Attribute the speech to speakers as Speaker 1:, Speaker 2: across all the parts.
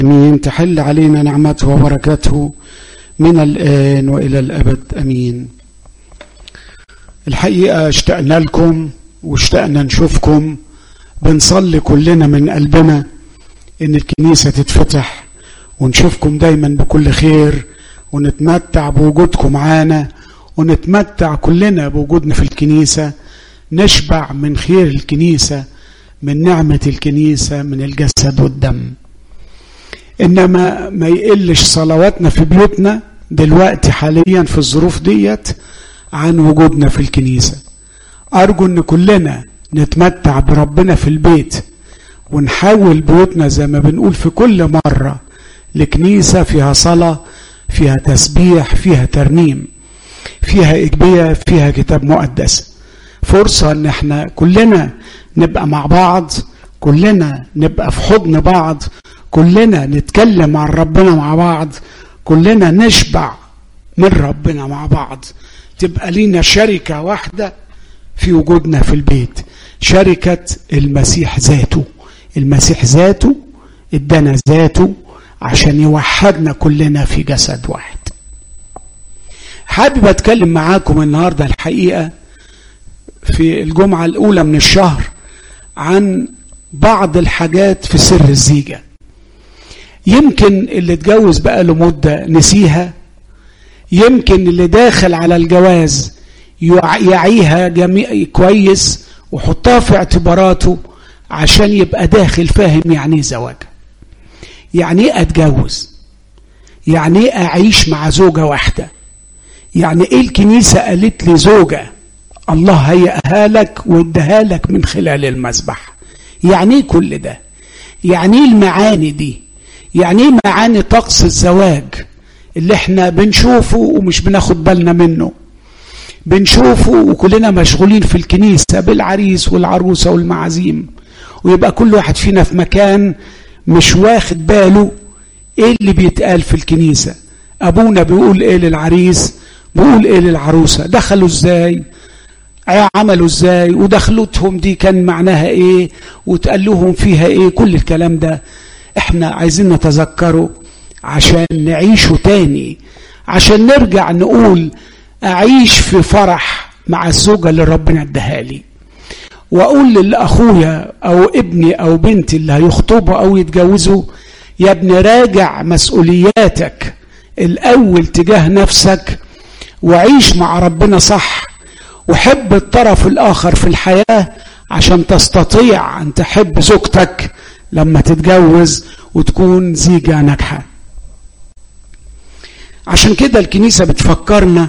Speaker 1: امين تحل علينا نعمته وبركاته من الان والى الابد امين الحقيقه اشتقنا لكم واشتقنا نشوفكم بنصلي كلنا من قلبنا ان الكنيسه تتفتح ونشوفكم دايما بكل خير ونتمتع بوجودكم معانا ونتمتع كلنا بوجودنا في الكنيسه نشبع من خير الكنيسه من نعمه الكنيسه من الجسد والدم انما ما يقلش صلواتنا في بيوتنا دلوقتي حاليا في الظروف ديت عن وجودنا في الكنيسه ارجو ان كلنا نتمتع بربنا في البيت ونحول بيوتنا زي ما بنقول في كل مره لكنيسه فيها صلاه فيها تسبيح فيها ترنيم فيها اجبيه فيها كتاب مقدس فرصه ان احنا كلنا نبقى مع بعض كلنا نبقى في حضن بعض كلنا نتكلم عن ربنا مع بعض كلنا نشبع من ربنا مع بعض تبقى لينا شركة واحدة في وجودنا في البيت شركة المسيح ذاته المسيح ذاته ادانا ذاته عشان يوحدنا كلنا في جسد واحد حابب اتكلم معاكم النهارده الحقيقه في الجمعه الاولى من الشهر عن بعض الحاجات في سر الزيجه يمكن اللي اتجوز بقاله مدة نسيها يمكن اللي داخل على الجواز يعيها جميع كويس وحطها في اعتباراته عشان يبقى داخل فاهم يعني ايه زواج يعني ايه اتجوز يعني ايه اعيش مع زوجة واحدة يعني ايه الكنيسة قالت لي زوجة الله هيئها لك واداها لك من خلال المسبح يعني ايه كل ده يعني ايه المعاني دي يعني ايه معاني طقس الزواج اللي احنا بنشوفه ومش بناخد بالنا منه بنشوفه وكلنا مشغولين في الكنيسة بالعريس والعروسة والمعازيم ويبقى كل واحد فينا في مكان مش واخد باله ايه اللي بيتقال في الكنيسة ابونا بيقول ايه للعريس بيقول ايه للعروسة دخلوا ازاي عملوا ازاي ودخلتهم دي كان معناها ايه وتقال لهم فيها ايه كل الكلام ده احنا عايزين نتذكره عشان نعيشه تاني عشان نرجع نقول اعيش في فرح مع الزوجة اللي ربنا اداها لي واقول لاخويا او ابني او بنتي اللي هيخطبوا او يتجوزوا يا ابني راجع مسؤولياتك الاول تجاه نفسك وعيش مع ربنا صح وحب الطرف الاخر في الحياه عشان تستطيع ان تحب زوجتك لما تتجوز وتكون زيجة ناجحة عشان كده الكنيسة بتفكرنا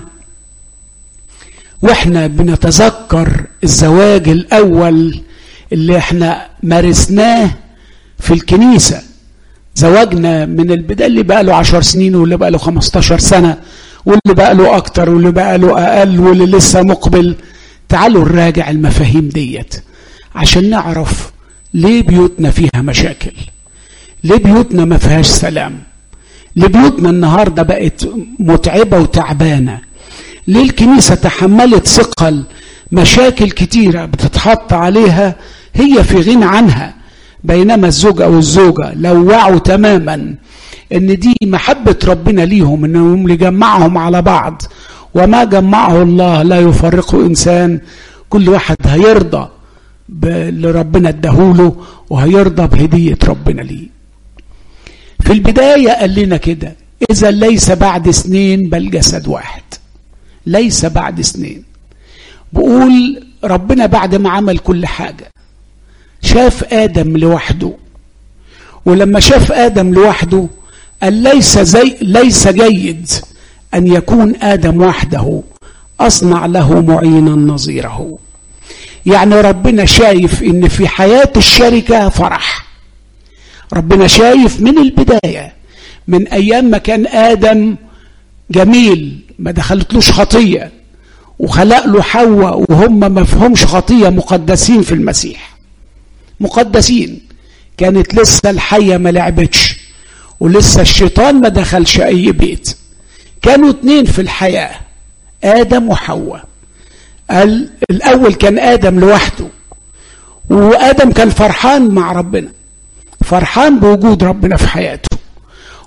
Speaker 1: واحنا بنتذكر الزواج الاول اللي احنا مارسناه في الكنيسة زواجنا من البداية اللي بقى له عشر سنين واللي بقى له خمستاشر سنة واللي بقى له اكتر واللي بقى له اقل واللي لسه مقبل تعالوا نراجع المفاهيم ديت عشان نعرف ليه بيوتنا فيها مشاكل ليه بيوتنا ما فيهاش سلام ليه بيوتنا النهاردة بقت متعبة وتعبانة ليه الكنيسة تحملت ثقل مشاكل كتيرة بتتحط عليها هي في غنى عنها بينما الزوج أو الزوجة لو وعوا تماما ان دي محبة ربنا ليهم انهم يجمعهم على بعض وما جمعه الله لا يفرقه انسان كل واحد هيرضى اللي ربنا اداهوله وهيرضى بهدية ربنا ليه في البداية قال لنا كده إذا ليس بعد سنين بل جسد واحد ليس بعد سنين بقول ربنا بعد ما عمل كل حاجة شاف آدم لوحده ولما شاف آدم لوحده قال ليس زي ليس جيد أن يكون آدم وحده أصنع له معينا نظيره يعني ربنا شايف ان في حياة الشركة فرح ربنا شايف من البداية من ايام ما كان ادم جميل ما دخلتلوش خطية وخلق له حواء وهم ما فهمش خطية مقدسين في المسيح مقدسين كانت لسه الحية ما لعبتش ولسه الشيطان ما دخلش اي بيت كانوا اتنين في الحياة ادم وحواء قال الأول كان آدم لوحده وآدم كان فرحان مع ربنا فرحان بوجود ربنا في حياته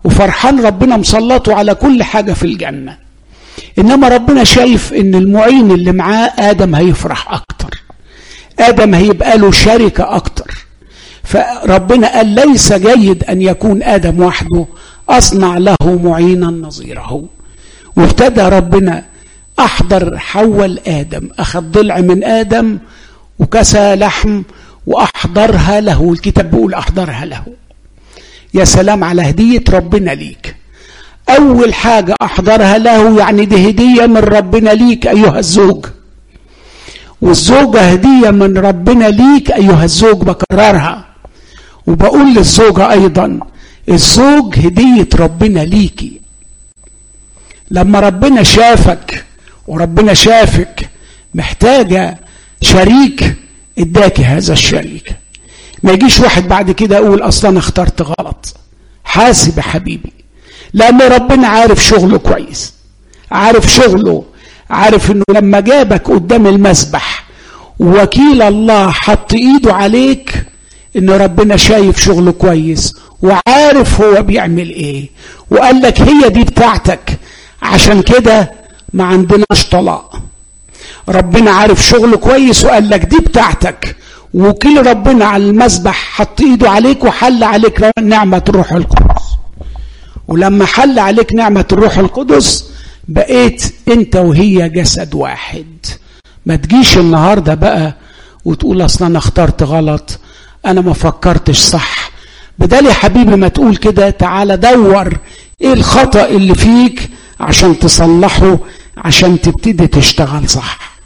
Speaker 1: وفرحان ربنا مسلطه على كل حاجة في الجنة إنما ربنا شايف إن المعين اللي معاه آدم هيفرح أكتر آدم هيبقى له شركة أكتر فربنا قال ليس جيد أن يكون آدم وحده أصنع له معينا نظيره وابتدى ربنا أحضر حول آدم أخذ ضلع من آدم وكسى لحم وأحضرها له الكتاب بيقول أحضرها له يا سلام على هدية ربنا ليك أول حاجة أحضرها له يعني دي هدية من ربنا ليك أيها الزوج والزوجة هدية من ربنا ليك أيها الزوج بكررها وبقول للزوجة أيضا الزوج هدية ربنا ليكي لما ربنا شافك وربنا شافك محتاجة شريك اداكي هذا الشريك ما يجيش واحد بعد كده يقول اصلا انا اخترت غلط حاسب يا حبيبي لان ربنا عارف شغله كويس عارف شغله عارف انه لما جابك قدام المسبح وكيل الله حط ايده عليك ان ربنا شايف شغله كويس وعارف هو بيعمل ايه وقال لك هي دي بتاعتك عشان كده ما عندناش طلاق ربنا عارف شغله كويس وقال لك دي بتاعتك وكيل ربنا على المسبح حط ايده عليك وحل عليك نعمة الروح القدس ولما حل عليك نعمة الروح القدس بقيت انت وهي جسد واحد ما تجيش النهاردة بقى وتقول اصلا انا اخترت غلط انا ما فكرتش صح بدل يا حبيبي ما تقول كده تعالى دور ايه الخطأ اللي فيك عشان تصلحه عشان تبتدي تشتغل صح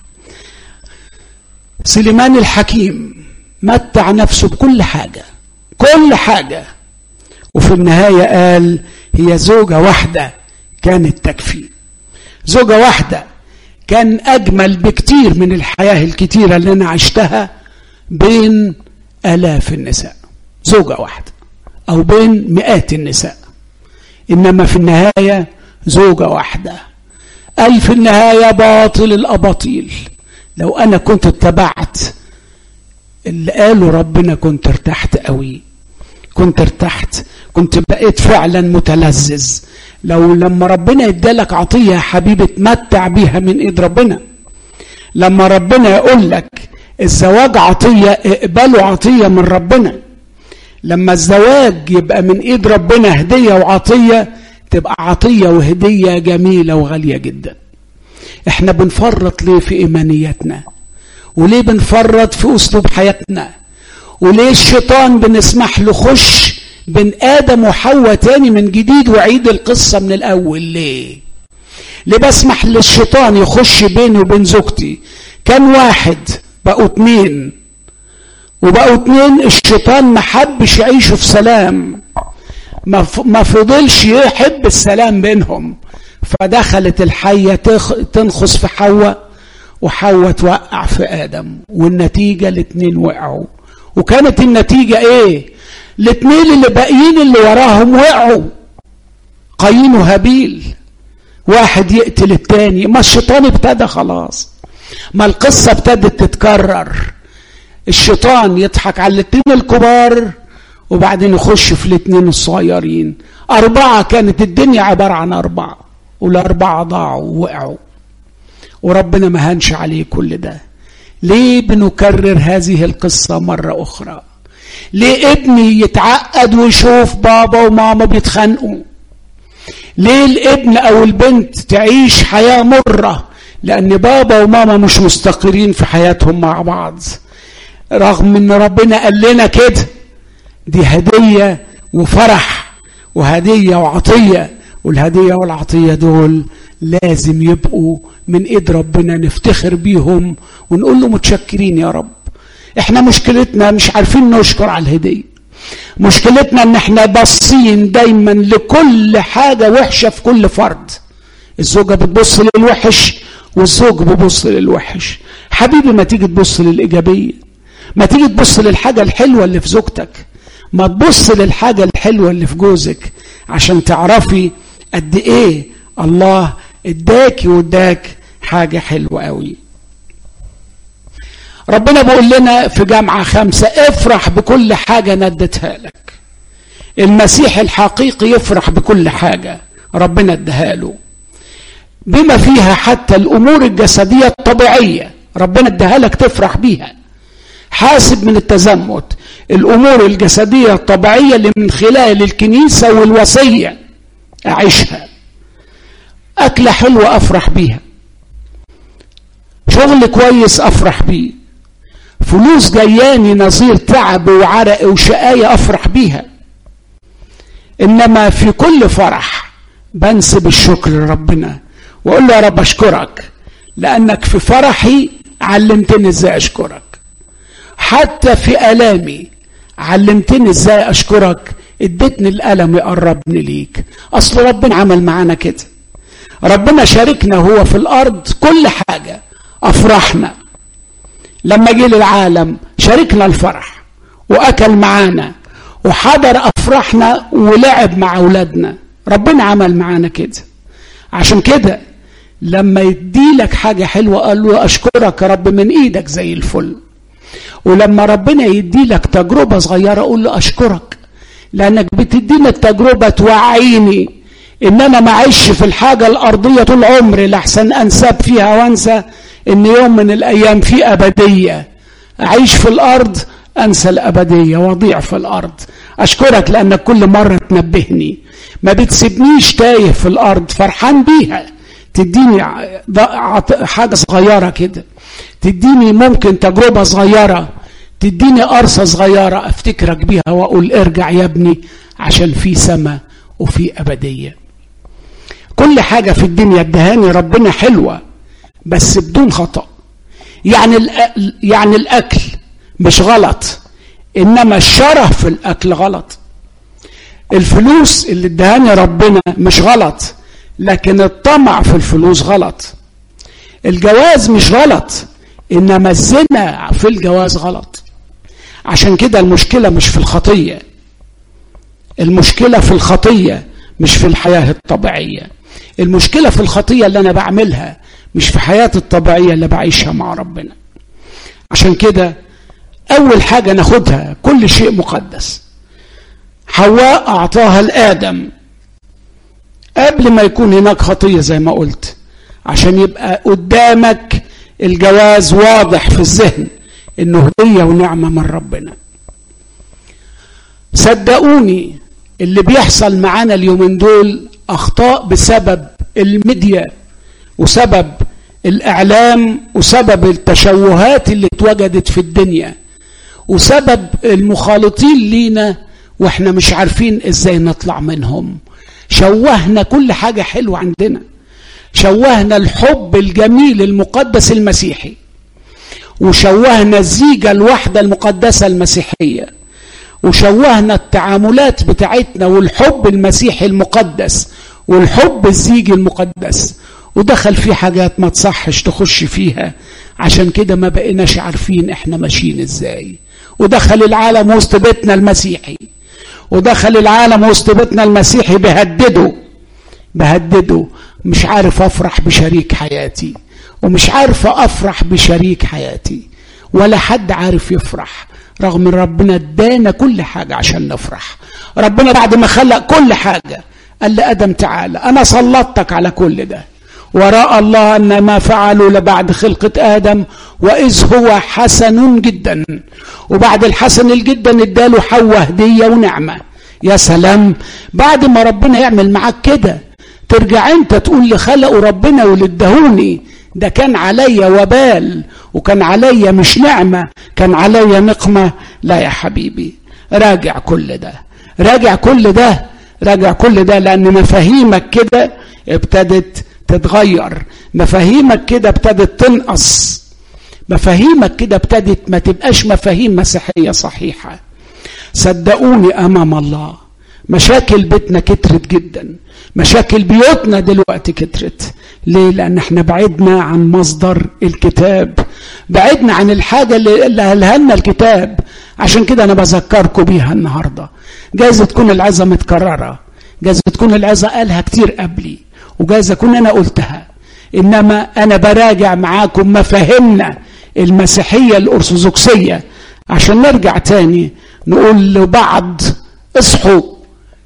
Speaker 1: سليمان الحكيم متع نفسه بكل حاجة كل حاجة وفي النهاية قال هي زوجة واحدة كانت تكفي زوجة واحدة كان أجمل بكتير من الحياة الكتيرة اللي أنا عشتها بين آلاف النساء زوجة واحدة أو بين مئات النساء إنما في النهاية زوجة واحدة أي في النهاية باطل الأباطيل لو أنا كنت اتبعت اللي قاله ربنا كنت ارتحت قوي كنت ارتحت كنت بقيت فعلا متلذذ لو لما ربنا ادالك عطيه يا حبيبي اتمتع بيها من ايد ربنا لما ربنا يقول لك الزواج عطيه اقبله عطيه من ربنا لما الزواج يبقى من ايد ربنا هديه وعطيه تبقى عطيه وهديه جميله وغاليه جدا احنا بنفرط ليه في ايمانياتنا وليه بنفرط في اسلوب حياتنا وليه الشيطان بنسمح له خش بين ادم وحواء تاني من جديد وعيد القصه من الاول ليه ليه بسمح للشيطان يخش بيني وبين زوجتي كان واحد بقوا اتنين وبقوا اتنين الشيطان ما حبش يعيشوا في سلام ما فضلش يحب السلام بينهم فدخلت الحية تنخص في حواء وحواء توقع في آدم والنتيجة الاتنين وقعوا وكانت النتيجة ايه الاتنين اللي باقيين اللي وراهم وقعوا قايين وهابيل واحد يقتل التاني ما الشيطان ابتدى خلاص ما القصة ابتدت تتكرر الشيطان يضحك على الاتنين الكبار وبعدين يخش في الاتنين الصغيرين أربعة كانت الدنيا عبارة عن أربعة والأربعة ضاعوا ووقعوا وربنا ما هنش عليه كل ده ليه بنكرر هذه القصة مرة أخرى ليه ابني يتعقد ويشوف بابا وماما بيتخانقوا ليه الابن أو البنت تعيش حياة مرة لأن بابا وماما مش مستقرين في حياتهم مع بعض رغم ان ربنا قال لنا كده دي هدية وفرح وهدية وعطية والهدية والعطية دول لازم يبقوا من ايد ربنا نفتخر بيهم ونقول له متشكرين يا رب احنا مشكلتنا مش عارفين نشكر على الهدية مشكلتنا ان احنا باصين دايما لكل حاجة وحشة في كل فرد الزوجة بتبص للوحش والزوج بيبص للوحش حبيبي ما تيجي تبص للإيجابية ما تيجي تبص للحاجة الحلوة اللي في زوجتك ما تبص للحاجة الحلوة اللي في جوزك عشان تعرفي قد ايه الله اداكي واداك حاجة حلوة قوي ربنا بيقول لنا في جامعة خمسة افرح بكل حاجة ندتها لك المسيح الحقيقي يفرح بكل حاجة ربنا اداها له بما فيها حتى الأمور الجسدية الطبيعية ربنا اداها لك تفرح بيها حاسب من التزمت الأمور الجسدية الطبيعية اللي من خلال الكنيسة والوصية أعيشها أكلة حلوة أفرح بيها شغل كويس أفرح بيه فلوس جياني نظير تعب وعرق وشقاية أفرح بيها إنما في كل فرح بنسب الشكر لربنا وأقول له يا رب أشكرك لأنك في فرحي علمتني إزاي أشكرك حتى في ألامي علمتني إزاي أشكرك اديتني الألم يقربني ليك أصل ربنا عمل معانا كده ربنا شاركنا هو في الأرض كل حاجة أفرحنا لما جه للعالم شاركنا الفرح وأكل معانا وحضر أفراحنا ولعب مع أولادنا ربنا عمل معانا كده عشان كده لما يديلك حاجة حلوة قال له أشكرك يا رب من إيدك زي الفل ولما ربنا يديلك تجربة صغيرة قول له أشكرك لأنك بتديني التجربة توعيني إن أنا ما أعيش في الحاجة الأرضية طول عمري لحسن أنساب فيها وأنسى إن يوم من الأيام في أبدية أعيش في الأرض أنسى الأبدية وأضيع في الأرض أشكرك لأنك كل مرة تنبهني ما بتسيبنيش تايه في الأرض فرحان بيها تديني حاجة صغيرة كده تديني ممكن تجربة صغيرة تديني قرصة صغيرة افتكرك بيها واقول ارجع يا ابني عشان في سماء وفي أبدية كل حاجة في الدنيا ادهاني ربنا حلوة بس بدون خطأ يعني يعني الأكل مش غلط إنما الشره في الأكل غلط الفلوس اللي ادهاني ربنا مش غلط لكن الطمع في الفلوس غلط الجواز مش غلط انما الزنا في الجواز غلط عشان كده المشكله مش في الخطيه المشكله في الخطيه مش في الحياه الطبيعيه المشكله في الخطيه اللي انا بعملها مش في حياتي الطبيعيه اللي بعيشها مع ربنا عشان كده اول حاجه ناخدها كل شيء مقدس حواء اعطاها لادم قبل ما يكون هناك خطيه زي ما قلت عشان يبقى قدامك الجواز واضح في الذهن انه هديه ونعمه من ربنا صدقوني اللي بيحصل معانا اليومين دول اخطاء بسبب الميديا وسبب الاعلام وسبب التشوهات اللي اتوجدت في الدنيا وسبب المخالطين لينا واحنا مش عارفين ازاي نطلع منهم شوهنا كل حاجه حلوه عندنا شوهنا الحب الجميل المقدس المسيحي وشوهنا الزيجة الوحدة المقدسة المسيحية وشوهنا التعاملات بتاعتنا والحب المسيحي المقدس والحب الزيجي المقدس ودخل في حاجات ما تصحش تخش فيها عشان كده ما بقيناش عارفين احنا ماشيين ازاي ودخل العالم وسط بيتنا المسيحي ودخل العالم وسط بيتنا المسيحي بهدده بهدده مش عارف افرح بشريك حياتي ومش عارف افرح بشريك حياتي ولا حد عارف يفرح رغم ان ربنا ادانا كل حاجه عشان نفرح ربنا بعد ما خلق كل حاجه قال لادم تعالى انا سلطتك على كل ده وراى الله ان ما فعلوا لبعد خلقه ادم واذ هو حسن جدا وبعد الحسن الجدا اداله حواء هديه ونعمه يا سلام بعد ما ربنا يعمل معاك كده ترجع انت تقول اللي خلقه ربنا واللي ادهوني ده كان عليا وبال وكان عليا مش نعمة كان عليا نقمة لا يا حبيبي راجع كل ده راجع كل ده راجع كل ده لأن مفاهيمك كده ابتدت تتغير مفاهيمك كده ابتدت تنقص مفاهيمك كده ابتدت ما تبقاش مفاهيم مسيحية صحيحة صدقوني أمام الله مشاكل بيتنا كترت جدا مشاكل بيوتنا دلوقتي كترت ليه لان احنا بعدنا عن مصدر الكتاب بعدنا عن الحاجه اللي قالها لنا الكتاب عشان كده انا بذكركم بيها النهارده جايز تكون العظه متكرره جايز تكون العظه قالها كتير قبلي وجايز اكون انا قلتها انما انا براجع معاكم مفاهيمنا المسيحيه الارثوذكسيه عشان نرجع تاني نقول لبعض اصحوا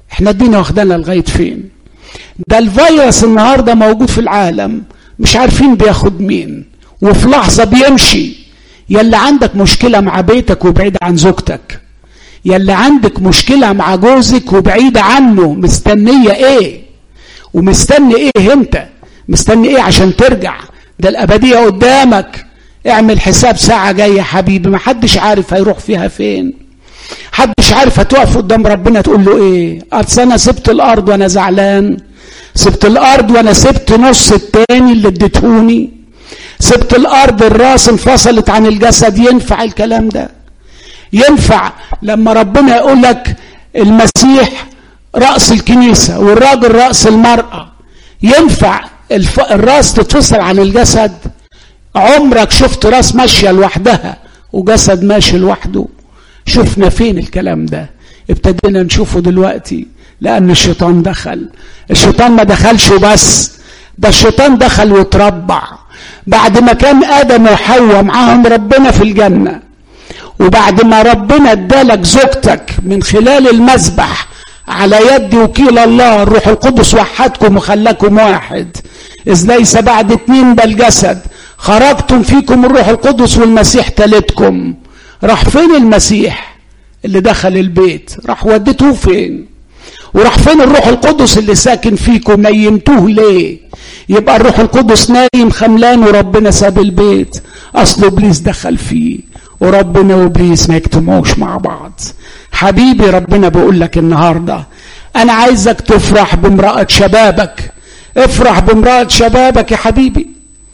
Speaker 1: احنا الدين واخدانا لغايه فين ده الفيروس النهارده موجود في العالم مش عارفين بياخد مين وفي لحظه بيمشي يلي عندك مشكله مع بيتك وبعيد عن زوجتك يلي عندك مشكله مع جوزك وبعيد عنه مستنيه ايه ومستني ايه انت مستني ايه عشان ترجع ده الابديه قدامك اعمل حساب ساعه جايه حبيبي ما حدش عارف هيروح فيها فين حدش عارف هتقف قدام ربنا تقول له ايه اصل انا سبت الارض وانا زعلان سبت الارض وانا سبت نص التاني اللي اديتهوني سبت الارض الراس انفصلت عن الجسد ينفع الكلام ده ينفع لما ربنا يقول لك المسيح راس الكنيسه والراجل راس المراه ينفع الف... الراس تتفصل عن الجسد عمرك شفت راس ماشيه لوحدها وجسد ماشي لوحده شفنا فين الكلام ده ابتدينا نشوفه دلوقتي لان الشيطان دخل الشيطان ما دخلش بس ده الشيطان دخل وتربع بعد ما كان ادم وحواء معاهم ربنا في الجنه وبعد ما ربنا ادالك زوجتك من خلال المذبح على يد وكيل الله الروح القدس وحدكم وخلاكم واحد اذ ليس بعد اتنين بل جسد خرجتم فيكم الروح القدس والمسيح تالتكم راح فين المسيح اللي دخل البيت راح وديته فين وراح فين الروح القدس اللي ساكن فيكم نيمتوه ليه يبقى الروح القدس نايم خملان وربنا ساب البيت اصل ابليس دخل فيه وربنا وابليس ما يجتمعوش مع بعض حبيبي ربنا بيقول لك النهارده انا عايزك تفرح بامراه شبابك افرح بامراه شبابك يا حبيبي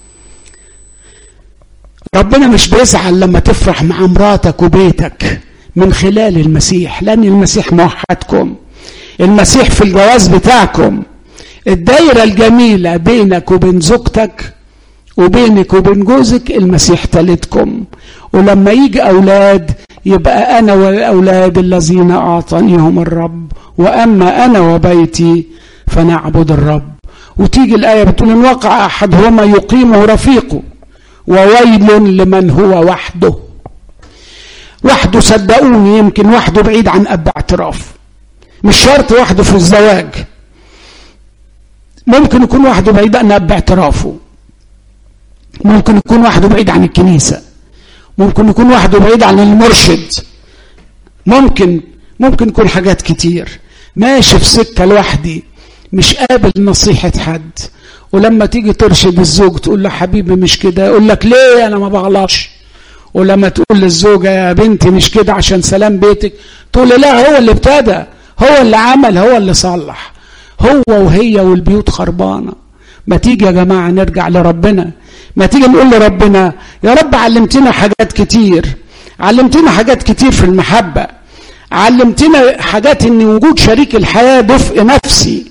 Speaker 1: ربنا مش بيزعل لما تفرح مع مراتك وبيتك من خلال المسيح لان المسيح موحدكم المسيح في الجواز بتاعكم الدايرة الجميلة بينك وبين زوجتك وبينك وبين جوزك المسيح تالتكم ولما يجي أولاد يبقى أنا والأولاد الذين أعطانيهم الرب وأما أنا وبيتي فنعبد الرب وتيجي الآية بتقول إن وقع أحدهما يقيمه رفيقه وويل لمن هو وحده وحده صدقوني يمكن وحده بعيد عن أب اعتراف مش شرط وحده في الزواج ممكن يكون وحده بعيد عن أب اعترافه ممكن يكون وحده بعيد عن الكنيسة ممكن يكون وحده بعيد عن المرشد ممكن ممكن يكون حاجات كتير ماشي في سكة لوحدي مش قابل نصيحة حد ولما تيجي ترشد الزوج تقول له حبيبي مش كده يقول لك ليه انا ما بغلطش ولما تقول للزوجة يا بنتي مش كده عشان سلام بيتك تقول له لا هو اللي ابتدى هو اللي عمل هو اللي صلح هو وهي والبيوت خربانة ما تيجي يا جماعة نرجع لربنا ما تيجي نقول لربنا يا رب علمتنا حاجات كتير علمتنا حاجات كتير في المحبة علمتنا حاجات ان وجود شريك الحياة دفء نفسي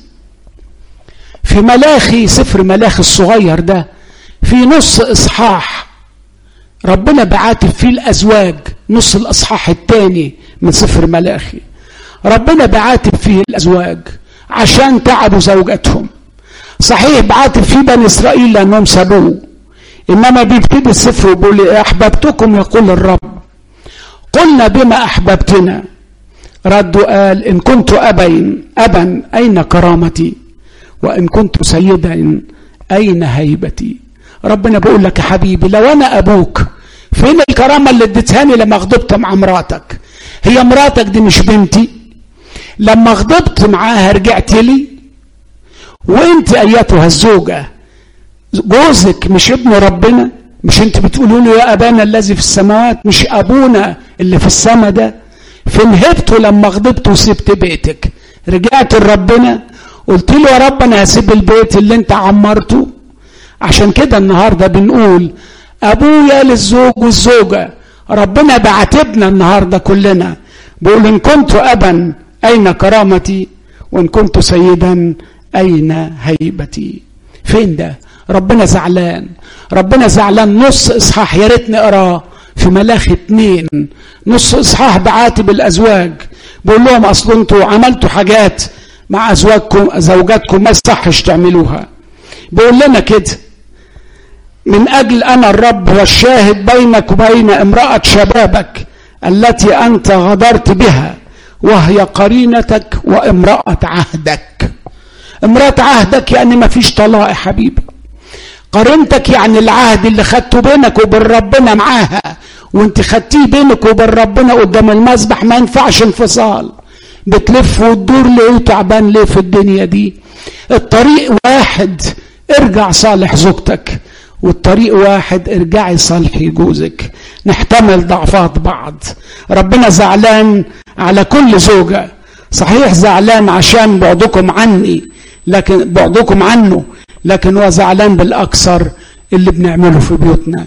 Speaker 1: في ملاخي سفر ملاخي الصغير ده في نص اصحاح ربنا بعاتب فيه الازواج نص الاصحاح الثاني من سفر ملاخي ربنا بعاتب فيه الازواج عشان تعبوا زوجاتهم صحيح بعاتب فيه بني اسرائيل لانهم سابوه انما بيبتدي السفر وبيقول احببتكم يقول الرب قلنا بما احببتنا ردوا قال ان كنت ابا ابا اين كرامتي وان كنت سيدا اين هيبتي ربنا بيقول لك يا حبيبي لو انا ابوك فين الكرامه اللي اديتهاني لما غضبت مع مراتك هي مراتك دي مش بنتي لما غضبت معاها رجعت لي وانت ايتها الزوجه جوزك مش ابن ربنا مش انت بتقولوا له يا ابانا الذي في السماوات مش ابونا اللي في السماء ده فين هبته لما غضبت وسبت بيتك رجعت لربنا قلت له يا رب انا هسيب البيت اللي انت عمرته عشان كده النهارده بنقول ابويا للزوج والزوجه ربنا بعاتبنا النهارده كلنا بيقول ان كنت ابا اين كرامتي وان كنت سيدا اين هيبتي فين ده ربنا زعلان ربنا زعلان نص اصحاح يا ريت نقراه في ملاخي اتنين نص اصحاح بعاتب الازواج بقول لهم اصل انتوا عملتوا حاجات مع ازواجكم زوجاتكم ما يصحش تعملوها بيقول لنا كده من اجل انا الرب هو الشاهد بينك وبين امراه شبابك التي انت غدرت بها وهي قرينتك وامرأة عهدك امرأة عهدك يعني ما فيش طلاق يا حبيبي قرينتك يعني العهد اللي خدته بينك وبين ربنا معاها وانت خدتيه بينك وبين ربنا قدام المسبح ما ينفعش انفصال بتلف وتدور ليه وتعبان ليه في الدنيا دي الطريق واحد ارجع صالح زوجتك والطريق واحد ارجعي صالحي جوزك نحتمل ضعفات بعض ربنا زعلان على كل زوجة صحيح زعلان عشان بعدكم عني لكن بعدكم عنه لكن هو زعلان بالأكثر اللي بنعمله في بيوتنا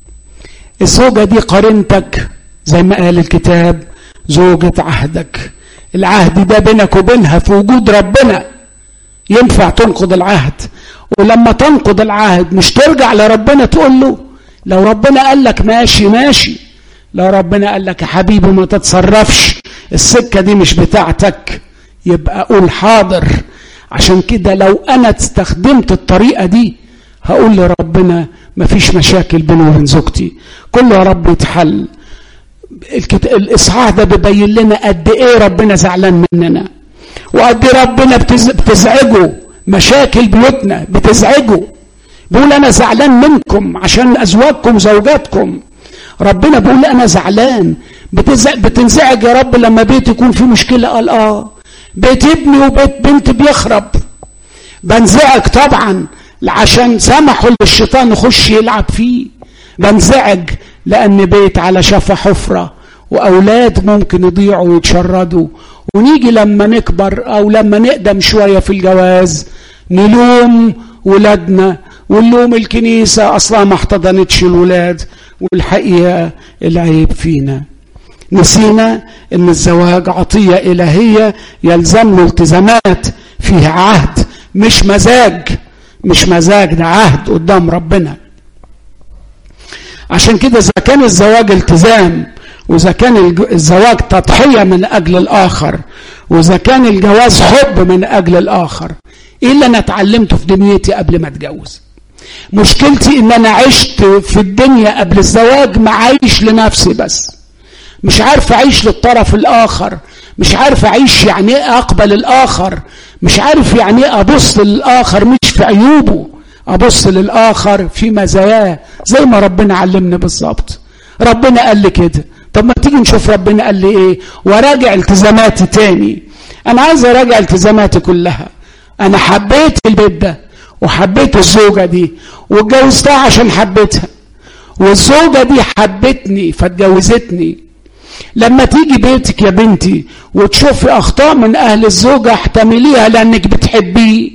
Speaker 1: الزوجة دي قرنتك زي ما قال الكتاب زوجة عهدك العهد ده بينك وبينها في وجود ربنا ينفع تنقض العهد ولما تنقض العهد مش ترجع لربنا تقول له لو ربنا قال لك ماشي ماشي لو ربنا قال لك يا حبيبي ما تتصرفش السكة دي مش بتاعتك يبقى قول حاضر عشان كده لو انا استخدمت الطريقة دي هقول لربنا مفيش مشاكل بيني وبين زوجتي كله يا رب يتحل الكت... الاصحاح ده بيبين لنا قد ايه ربنا زعلان مننا وقد ايه ربنا بتز... بتزعجه مشاكل بيوتنا بتزعجه بيقول انا زعلان منكم عشان ازواجكم وزوجاتكم ربنا بيقول انا زعلان بتزع... بتنزعج يا رب لما بيت يكون فيه مشكله قال اه بيت ابني وبيت بنت بيخرب بنزعج طبعا عشان سمحوا للشيطان يخش يلعب فيه بنزعج لان بيت على شفا حفره واولاد ممكن يضيعوا ويتشردوا ونيجي لما نكبر او لما نقدم شويه في الجواز نلوم ولادنا ونلوم الكنيسه اصلا ما احتضنتش الولاد والحقيقه العيب فينا نسينا ان الزواج عطيه الهيه يلزم له التزامات فيها عهد مش مزاج مش مزاج ده عهد قدام ربنا عشان كده اذا كان الزواج التزام واذا كان الزواج تضحيه من اجل الاخر واذا كان الجواز حب من اجل الاخر ايه اللي انا اتعلمته في دنيتي قبل ما اتجوز مشكلتي ان انا عشت في الدنيا قبل الزواج معايش لنفسي بس مش عارف اعيش للطرف الاخر مش عارف اعيش يعني ايه اقبل الاخر مش عارف يعني ايه ابص للاخر مش في عيوبه ابص للاخر في مزاياه زي ما ربنا علمنا بالظبط ربنا قال لي كده طب ما تيجي نشوف ربنا قال لي ايه وراجع التزاماتي تاني انا عايز اراجع التزاماتي كلها انا حبيت البيت ده وحبيت الزوجه دي واتجوزتها عشان حبيتها والزوجه دي حبتني فاتجوزتني لما تيجي بيتك يا بنتي وتشوفي اخطاء من اهل الزوجه احتمليها لانك بتحبيه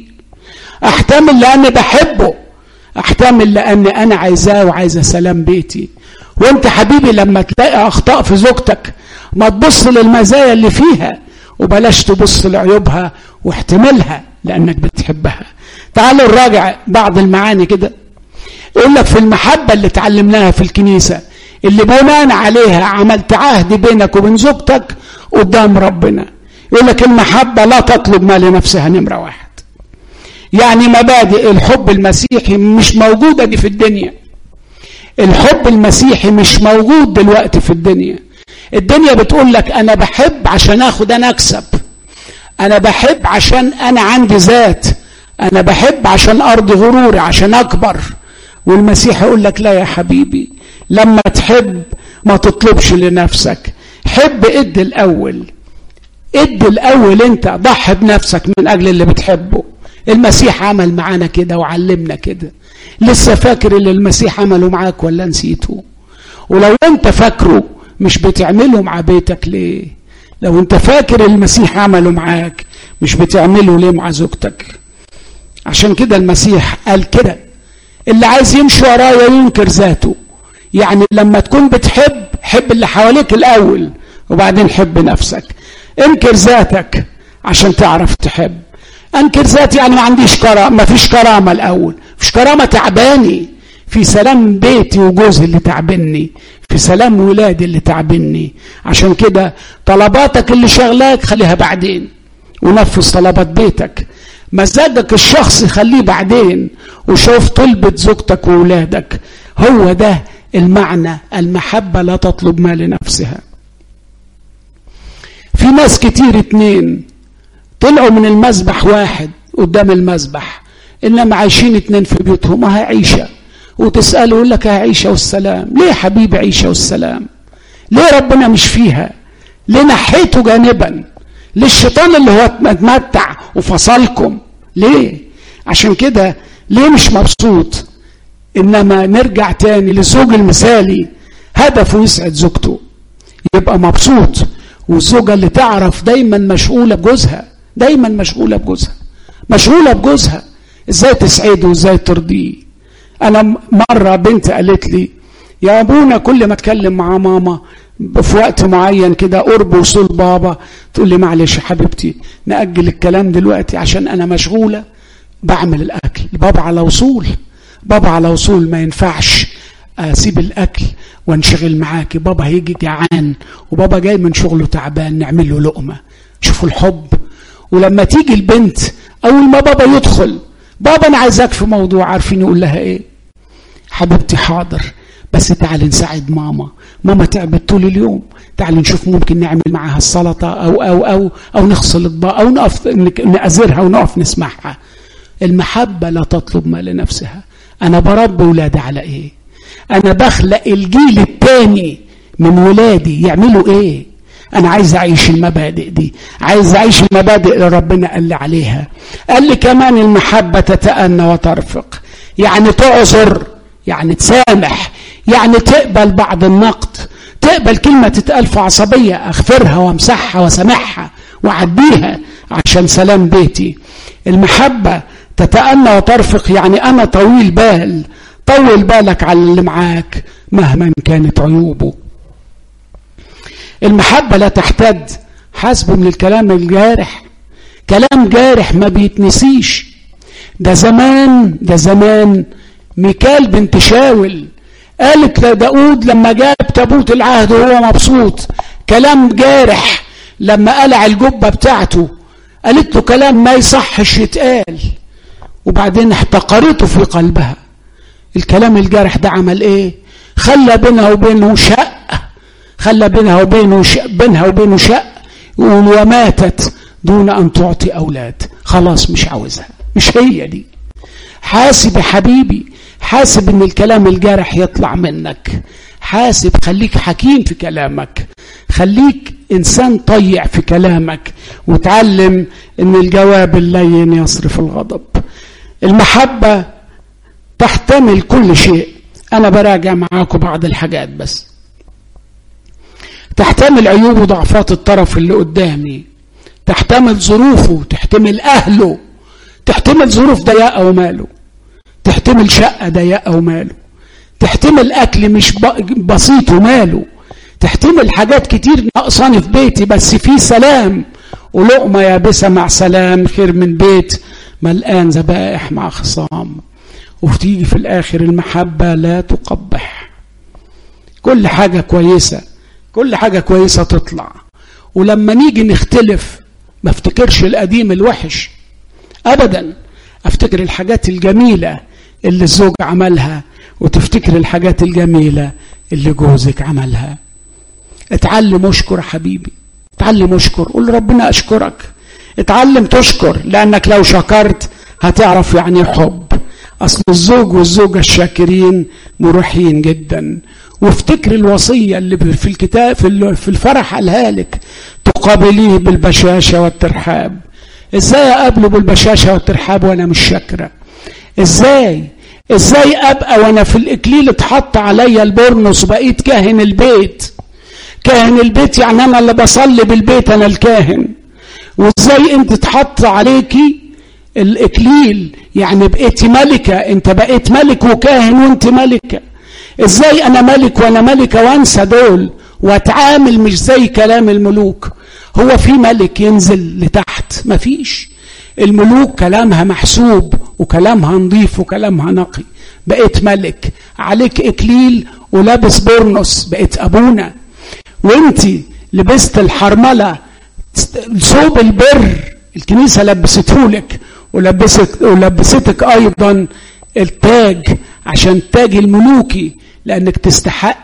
Speaker 1: احتمل لاني بحبه احتمل لان انا عايزاه وعايزه سلام بيتي وانت حبيبي لما تلاقي اخطاء في زوجتك ما تبص للمزايا اللي فيها وبلاش تبص لعيوبها واحتملها لانك بتحبها تعالوا نراجع بعض المعاني كده يقول لك في المحبه اللي اتعلمناها في الكنيسه اللي بناء عليها عملت عهد بينك وبين زوجتك قدام ربنا يقول لك المحبه لا تطلب ما لنفسها نمره واحد يعني مبادئ الحب المسيحي مش موجوده دي في الدنيا الحب المسيحي مش موجود دلوقتي في الدنيا الدنيا بتقول لك انا بحب عشان اخد انا اكسب انا بحب عشان انا عندي ذات انا بحب عشان ارضي غروري عشان اكبر والمسيح يقول لك لا يا حبيبي لما تحب ما تطلبش لنفسك حب اد الاول اد الاول انت ضحي بنفسك من اجل اللي بتحبه المسيح عمل معانا كده وعلمنا كده لسه فاكر اللي المسيح عمله معاك ولا نسيته ولو انت فاكره مش بتعمله مع بيتك ليه لو انت فاكر المسيح عمله معاك مش بتعمله ليه مع زوجتك عشان كده المسيح قال كده اللي عايز يمشي ورايا ينكر ذاته يعني لما تكون بتحب حب اللي حواليك الاول وبعدين حب نفسك انكر ذاتك عشان تعرف تحب انكر ذاتي يعني ما عنديش كرامه ما فيش كرامه الاول مش كرامه تعباني في سلام بيتي وجوزي اللي تعبني في سلام ولادي اللي تعبني عشان كده طلباتك اللي شغلاك خليها بعدين ونفذ طلبات بيتك مزاجك الشخصي خليه بعدين وشوف طلبة زوجتك وولادك هو ده المعنى المحبة لا تطلب ما لنفسها في ناس كتير اتنين طلعوا من المسبح واحد قدام المسبح انما عايشين اتنين في بيوتهم هي عيشه وتساله يقول لك عيشه والسلام ليه يا حبيبي عيشه والسلام ليه ربنا مش فيها ليه نحيته جانبا ليه الشيطان اللي هو اتمتع وفصلكم ليه عشان كده ليه مش مبسوط انما نرجع تاني للزوج المثالي هدفه يسعد زوجته يبقى مبسوط والزوجة اللي تعرف دايما مشغولة بجوزها دايما مشغولة بجوزها مشغولة بجوزها ازاي تسعده وازاي ترضيه انا مرة بنت قالت لي يا ابونا كل ما اتكلم مع ماما في وقت معين كده قرب وصول بابا تقول لي معلش يا حبيبتي نأجل الكلام دلوقتي عشان انا مشغولة بعمل الاكل بابا على وصول بابا على وصول ما ينفعش اسيب الاكل وانشغل معاكي بابا هيجي جعان وبابا جاي من شغله تعبان نعمل له لقمه شوفوا الحب ولما تيجي البنت اول ما بابا يدخل بابا انا عايزاك في موضوع عارفين يقول لها ايه حبيبتي حاضر بس تعالي نساعد ماما ماما تعبت طول اليوم تعالي نشوف ممكن نعمل معاها السلطه او او او او نغسل اطباق او نقف نأزرها ونقف نسمعها المحبه لا تطلب ما لنفسها انا بربي ولادي على ايه انا بخلق الجيل الثاني من ولادي يعملوا ايه انا عايز اعيش المبادئ دي عايز اعيش المبادئ اللي ربنا قال لي عليها قال لي كمان المحبه تتأنى وترفق يعني تعذر يعني تسامح يعني تقبل بعض النقد تقبل كلمه تتقال في عصبيه اغفرها وامسحها وسامحها واعديها عشان سلام بيتي المحبه تتأنى وترفق يعني انا طويل بال طول بالك على اللي معاك مهما كانت عيوبه المحبة لا تحتد حسب من الكلام الجارح كلام جارح ما بيتنسيش ده زمان ده زمان ميكال بنت شاول قالت لداود لما جاب تابوت العهد وهو مبسوط كلام جارح لما قلع الجبة بتاعته قالت له كلام ما يصحش يتقال وبعدين احتقرته في قلبها الكلام الجارح ده عمل ايه خلى بينها وبينه شق خلى بينها وبينه شق بينها وبينه شق وماتت دون ان تعطي اولاد خلاص مش عاوزها مش هي دي حاسب يا حبيبي حاسب ان الكلام الجارح يطلع منك حاسب خليك حكيم في كلامك خليك انسان طيع في كلامك وتعلم ان الجواب اللين يصرف الغضب المحبه تحتمل كل شيء انا براجع معاكم بعض الحاجات بس تحتمل عيوب وضعفات الطرف اللي قدامي تحتمل ظروفه تحتمل اهله تحتمل ظروف ضيقه وماله تحتمل شقه ضيقه وماله تحتمل اكل مش بسيط وماله تحتمل حاجات كتير ناقصاني في بيتي بس في سلام ولقمه يابسه مع سلام خير من بيت ملقان ذبائح مع خصام وتيجي في الاخر المحبه لا تقبح كل حاجه كويسه كل حاجه كويسه تطلع ولما نيجي نختلف ما افتكرش القديم الوحش ابدا افتكر الحاجات الجميله اللي الزوج عملها وتفتكر الحاجات الجميله اللي جوزك عملها اتعلم اشكر يا حبيبي اتعلم اشكر قول ربنا اشكرك اتعلم تشكر لانك لو شكرت هتعرف يعني حب اصل الزوج والزوجه الشاكرين مريحين جدا وافتكر الوصيه اللي في الكتاب في الفرح قالها لك تقابليه بالبشاشه والترحاب ازاي اقابله بالبشاشه والترحاب وانا مش شاكره ازاي ازاي ابقى وانا في الاكليل اتحط عليا البرنس وبقيت كاهن البيت كاهن البيت يعني انا اللي بصلي بالبيت انا الكاهن وازاي انت تحط عليكي الاكليل يعني بقيتي ملكه انت بقيت ملك وكاهن وانت ملكه ازاي انا ملك وانا ملكه وانسى دول واتعامل مش زي كلام الملوك هو في ملك ينزل لتحت مفيش الملوك كلامها محسوب وكلامها نظيف وكلامها نقي بقيت ملك عليك اكليل ولابس برنس بقيت ابونا وانت لبست الحرمله ثوب البر الكنيسه لبسته لك ولبست ولبستك ايضا التاج عشان التاج الملوكي لانك تستحقي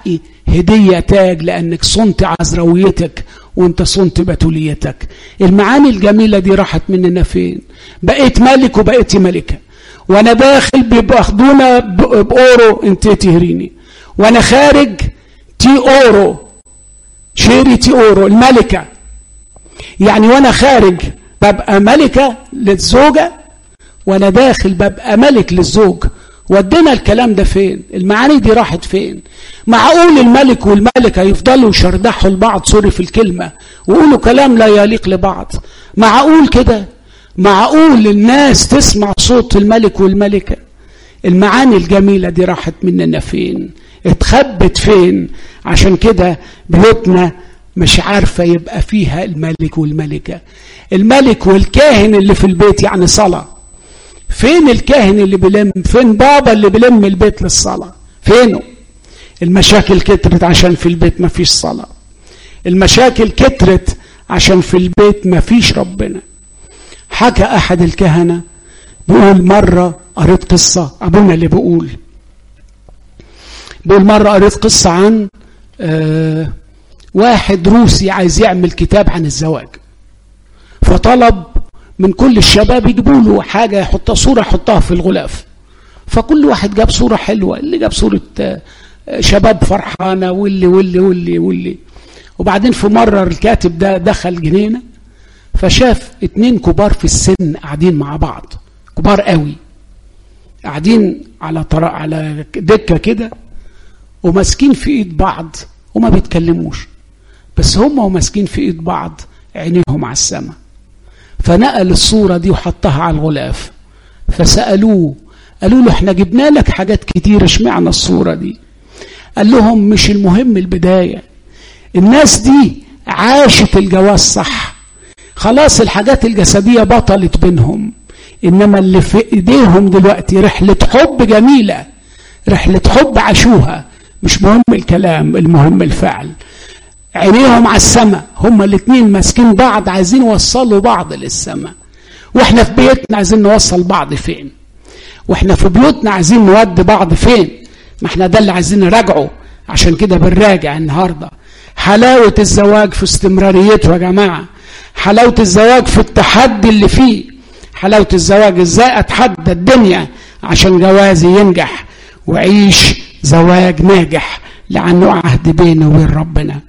Speaker 1: هدية تاج لأنك صنت عذراويتك وانت صنت بتوليتك المعاني الجميلة دي راحت مننا فين بقيت ملك وبقيت ملكة وانا داخل بياخدونا باورو انت تهريني وانا خارج تي اورو شيري تي اورو الملكة يعني وانا خارج ببقى ملكة للزوجة وانا داخل ببقى ملك للزوج ودينا الكلام ده فين المعاني دي راحت فين معقول الملك والملكة يفضلوا يشردحوا لبعض سوري في الكلمة ويقولوا كلام لا يليق لبعض معقول كده معقول الناس تسمع صوت الملك والملكة المعاني الجميلة دي راحت مننا فين اتخبت فين عشان كده بيوتنا مش عارفة يبقى فيها الملك والملكة الملك والكاهن اللي في البيت يعني صلاة فين الكاهن اللي بيلم فين بابا اللي بيلم البيت للصلاة فينه المشاكل كترت عشان في البيت ما فيش صلاة المشاكل كترت عشان في البيت ما فيش ربنا حكى أحد الكهنة بيقول مرة قريت قصة أبونا اللي بيقول بيقول مرة قريت قصة عن آه واحد روسي عايز يعمل كتاب عن الزواج فطلب من كل الشباب يجيبوا له حاجة يحطها صورة يحطها في الغلاف فكل واحد جاب صورة حلوة اللي جاب صورة شباب فرحانة واللي واللي واللي واللي وبعدين في مرة الكاتب ده دخل جنينة فشاف اتنين كبار في السن قاعدين مع بعض كبار قوي قاعدين على طر... على دكة كده وماسكين في ايد بعض وما بيتكلموش بس هم وماسكين في ايد بعض عينيهم على السماء فنقل الصورة دي وحطها على الغلاف فسألوه قالوا له احنا جبنا لك حاجات كتير اشمعنى الصورة دي قال لهم مش المهم البداية الناس دي عاشت الجواز صح خلاص الحاجات الجسدية بطلت بينهم إنما اللي في إيديهم دلوقتي رحلة حب جميلة رحلة حب عاشوها مش مهم الكلام المهم الفعل عينيهم على السماء هما الاثنين ماسكين بعض عايزين يوصلوا بعض للسماء واحنا في بيتنا عايزين نوصل بعض فين واحنا في بيوتنا عايزين نودي بعض فين ما احنا ده اللي عايزين نراجعه عشان كده بنراجع النهارده حلاوة الزواج في استمراريته يا جماعة حلاوة الزواج في التحدي اللي فيه حلاوة الزواج ازاي اتحدى الدنيا عشان جوازي ينجح وعيش زواج ناجح لأنه عهد بيني وبين ربنا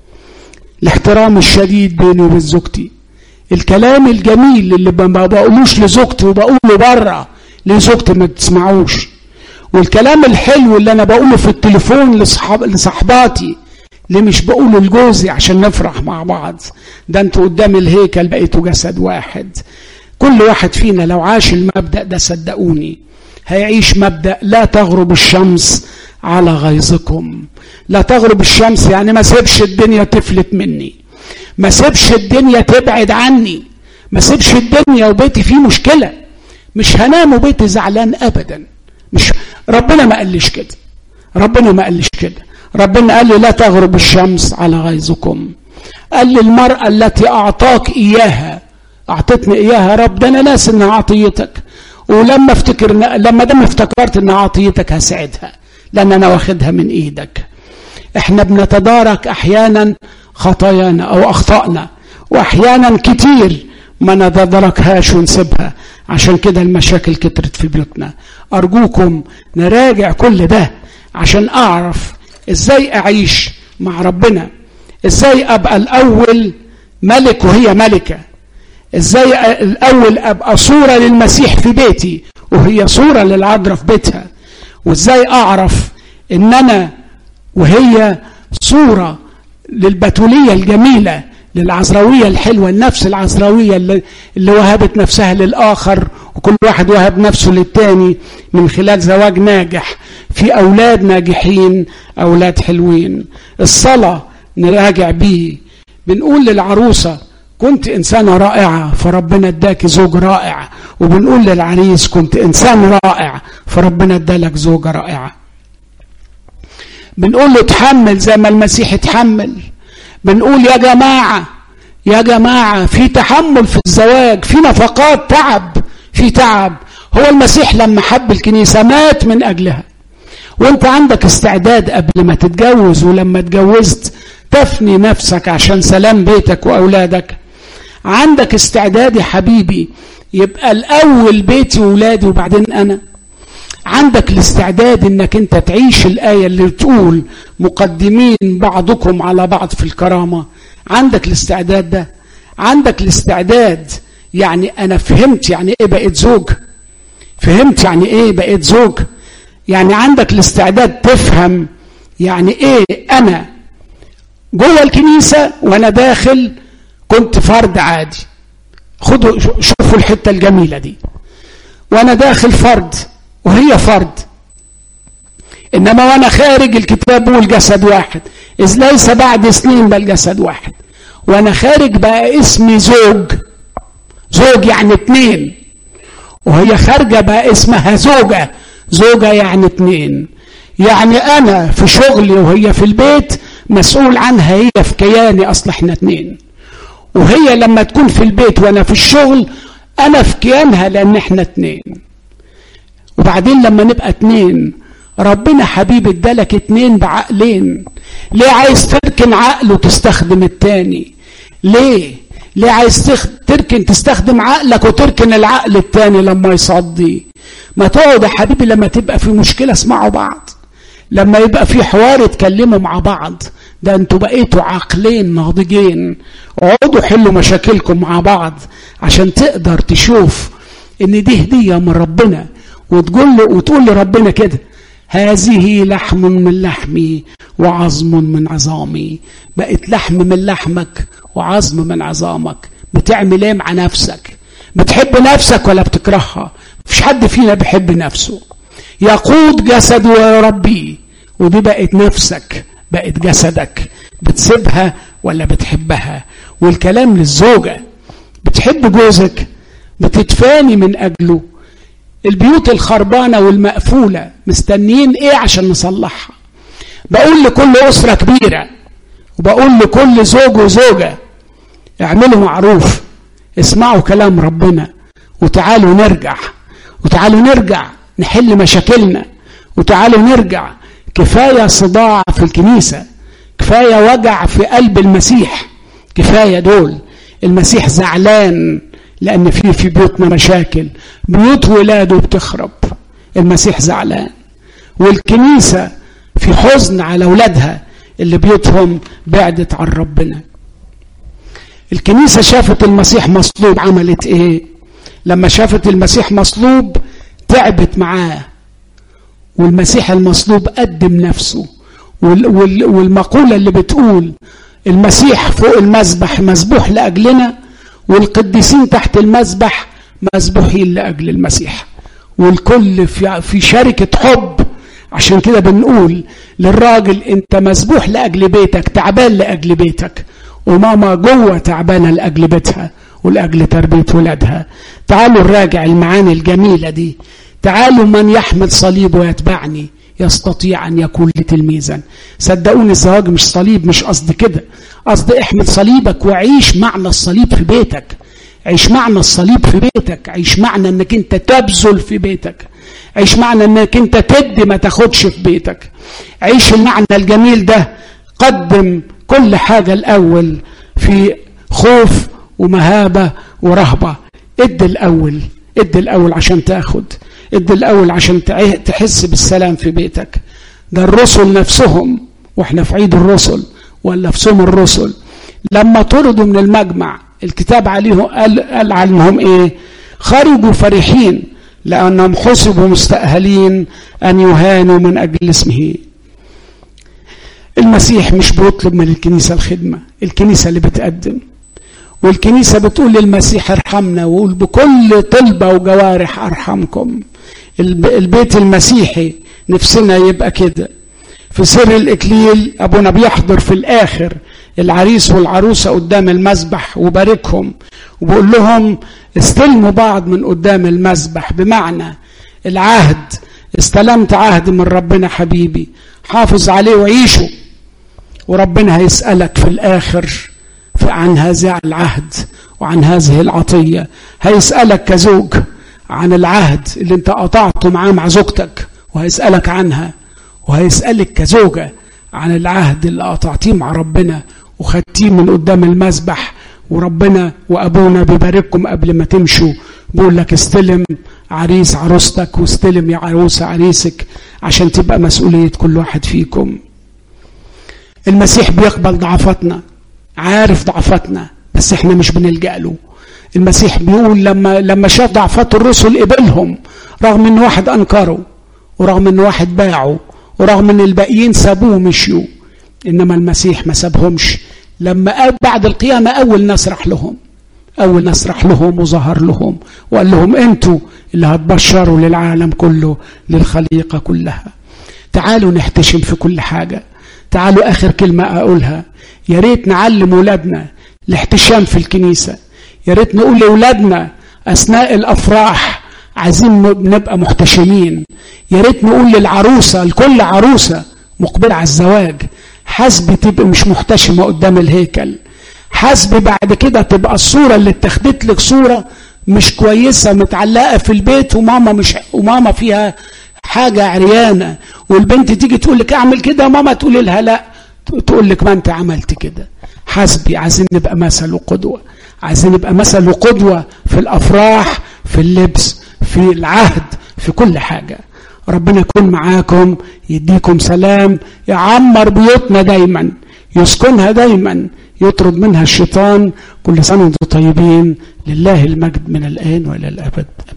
Speaker 1: الاحترام الشديد بيني وبين زوجتي الكلام الجميل اللي ما بقولوش لزوجتي وبقوله بره لزوجتي ما تسمعوش والكلام الحلو اللي انا بقوله في التليفون لصحاب لصحباتي اللي مش بقوله لجوزي عشان نفرح مع بعض ده انتوا قدام الهيكل بقيتوا جسد واحد كل واحد فينا لو عاش المبدأ ده صدقوني هيعيش مبدأ لا تغرب الشمس على غيظكم لا تغرب الشمس يعني ما سيبش الدنيا تفلت مني ما سيبش الدنيا تبعد عني ما سيبش الدنيا وبيتي فيه مشكلة مش هنام وبيتي زعلان أبدا مش ربنا ما قاليش كده ربنا ما قاليش كده ربنا قال لي لا تغرب الشمس على غيظكم قال لي المرأة التي أعطاك إياها أعطتني إياها يا رب ده أنا ناس إنها عطيتك ولما افتكر لما دام افتكرت إنها عطيتك هساعدها لأن أنا واخدها من إيدك إحنا بنتدارك أحيانا خطايانا أو أخطأنا وأحيانا كتير ما نتداركهاش ونسيبها عشان كده المشاكل كترت في بيوتنا أرجوكم نراجع كل ده عشان أعرف إزاي أعيش مع ربنا إزاي أبقى الأول ملك وهي ملكة إزاي الأول أبقى صورة للمسيح في بيتي وهي صورة للعذراء في بيتها وإزاي أعرف إن أنا وهي صورة للبتولية الجميلة للعذراوية الحلوة النفس العذراوية اللي, اللي وهبت نفسها للآخر وكل واحد وهب نفسه للتاني من خلال زواج ناجح في أولاد ناجحين أولاد حلوين الصلاة نراجع بيه بنقول للعروسة كنت إنسانة رائعة فربنا اداك زوج رائع وبنقول للعريس كنت إنسان رائع فربنا ادالك زوجة رائعة بنقول له تحمل زي ما المسيح اتحمل بنقول يا جماعة يا جماعة في تحمل في الزواج في نفقات تعب في تعب هو المسيح لما حب الكنيسة مات من أجلها وانت عندك استعداد قبل ما تتجوز ولما اتجوزت تفني نفسك عشان سلام بيتك واولادك عندك استعداد يا حبيبي يبقى الاول بيتي واولادي وبعدين انا عندك الاستعداد انك انت تعيش الايه اللي بتقول مقدمين بعضكم على بعض في الكرامه عندك الاستعداد ده عندك الاستعداد يعني انا فهمت يعني ايه بقيت زوج فهمت يعني ايه بقيت زوج يعني عندك الاستعداد تفهم يعني ايه انا جوه الكنيسه وانا داخل كنت فرد عادي خدوا شوفوا الحته الجميله دي وانا داخل فرد وهي فرد انما وانا خارج الكتاب بيقول جسد واحد اذ ليس بعد سنين بل جسد واحد وانا خارج بقى اسمي زوج زوج يعني اتنين وهي خارجه بقى اسمها زوجه زوجه يعني اتنين يعني انا في شغلي وهي في البيت مسؤول عنها هي في كياني اصل احنا اتنين وهي لما تكون في البيت وانا في الشغل انا في كيانها لان احنا اتنين وبعدين لما نبقى اتنين ربنا حبيبي ادالك اتنين بعقلين ليه عايز تركن عقل وتستخدم التاني ليه ليه عايز تركن تستخدم عقلك وتركن العقل التاني لما يصدي ما تقعد يا حبيبي لما تبقى في مشكلة اسمعوا بعض لما يبقى في حوار اتكلموا مع بعض ده انتوا بقيتوا عقلين ناضجين اقعدوا حلوا مشاكلكم مع بعض عشان تقدر تشوف ان دي هدية من ربنا وتقول له وتقول لربنا كده هذه لحم من لحمي وعظم من عظامي بقت لحم من لحمك وعظم من عظامك بتعمل ايه مع نفسك بتحب نفسك ولا بتكرهها مفيش حد فينا بيحب نفسه يقود جسده ويربيه ودي بقت نفسك بقت جسدك بتسيبها ولا بتحبها والكلام للزوجة بتحب جوزك بتتفاني من أجله البيوت الخربانة والمقفولة مستنيين ايه عشان نصلحها بقول لكل أسرة كبيرة وبقول لكل زوج وزوجة اعملوا معروف اسمعوا كلام ربنا وتعالوا نرجع وتعالوا نرجع نحل مشاكلنا وتعالوا نرجع كفاية صداع في الكنيسة كفاية وجع في قلب المسيح كفاية دول المسيح زعلان لأن في في بيوتنا مشاكل بيوت ولاده بتخرب المسيح زعلان والكنيسة في حزن على أولادها اللي بيوتهم بعدت عن ربنا الكنيسة شافت المسيح مصلوب عملت ايه لما شافت المسيح مصلوب تعبت معاه والمسيح المصلوب قدم نفسه والمقولة اللي بتقول المسيح فوق المذبح مذبوح لأجلنا والقديسين تحت المذبح مذبوحين لأجل المسيح والكل في, في شركة حب عشان كده بنقول للراجل انت مذبوح لأجل بيتك تعبان لأجل بيتك وماما جوه تعبانة لأجل بيتها ولأجل تربية ولادها تعالوا نراجع المعاني الجميلة دي تعالوا من يحمل صليب ويتبعني يستطيع أن يكون لي تلميذا صدقوني الزواج مش صليب مش قصد كده قصد احمل صليبك وعيش معنى الصليب في بيتك عيش معنى الصليب في بيتك عيش معنى انك انت تبذل في بيتك عيش معنى انك انت تدي ما تاخدش في بيتك عيش المعنى الجميل ده قدم كل حاجة الأول في خوف ومهابة ورهبة ادي الأول ادي الأول عشان تاخد ادي الأول عشان تحس بالسلام في بيتك ده الرسل نفسهم واحنا في عيد الرسل ولا في صوم الرسل لما طردوا من المجمع الكتاب عليهم قال, قال عنهم ايه خرجوا فرحين لأنهم حسبوا مستأهلين أن يهانوا من أجل اسمه المسيح مش بيطلب من الكنيسة الخدمة الكنيسة اللي بتقدم والكنيسة بتقول للمسيح ارحمنا وقول بكل طلبة وجوارح أرحمكم البيت المسيحي نفسنا يبقى كده في سر الإكليل أبونا بيحضر في الآخر العريس والعروسة قدام المذبح وباركهم وبقول لهم استلموا بعض من قدام المذبح بمعنى العهد استلمت عهد من ربنا حبيبي حافظ عليه وعيشه وربنا هيسألك في الآخر عن هذا العهد وعن هذه العطية هيسألك كزوج عن العهد اللي انت قطعته معاه مع زوجتك وهيسألك عنها وهيسألك كزوجة عن العهد اللي قطعتيه مع ربنا وخدتيه من قدام المسبح وربنا وابونا بيبارككم قبل ما تمشوا بيقول لك استلم عريس عروستك واستلم يا عروسه عريسك عشان تبقى مسؤوليه كل واحد فيكم المسيح بيقبل ضعفاتنا عارف ضعفاتنا بس احنا مش بنلجأ له المسيح بيقول لما لما شاف ضعفات الرسل قبلهم رغم ان واحد انكره ورغم ان واحد باعه ورغم ان الباقيين سابوه ومشيوا انما المسيح ما سابهمش لما بعد القيامه اول ناس راح لهم اول ناس راح لهم وظهر لهم وقال لهم انتوا اللي هتبشروا للعالم كله للخليقه كلها تعالوا نحتشم في كل حاجه تعالوا اخر كلمه اقولها يا ريت نعلم ولادنا الاحتشام في الكنيسه يا ريت نقول لاولادنا اثناء الافراح عايزين نبقى محتشمين يا ريت نقول للعروسه لكل عروسه مقبله على الزواج حسبي تبقى مش محتشمه قدام الهيكل حسبي بعد كده تبقى الصوره اللي اتخذت لك صوره مش كويسه متعلقه في البيت وماما مش وماما فيها حاجه عريانه والبنت تيجي تقول لك اعمل كده ماما تقول لها لا تقول لك ما انت عملت كده حسبي عايزين نبقى مثل وقدوه عايزين نبقى مثل وقدوه في الافراح في اللبس في العهد في كل حاجه ربنا يكون معاكم يديكم سلام يعمر بيوتنا دايما يسكنها دايما يطرد منها الشيطان كل سنه وانتم طيبين لله المجد من الان والى الابد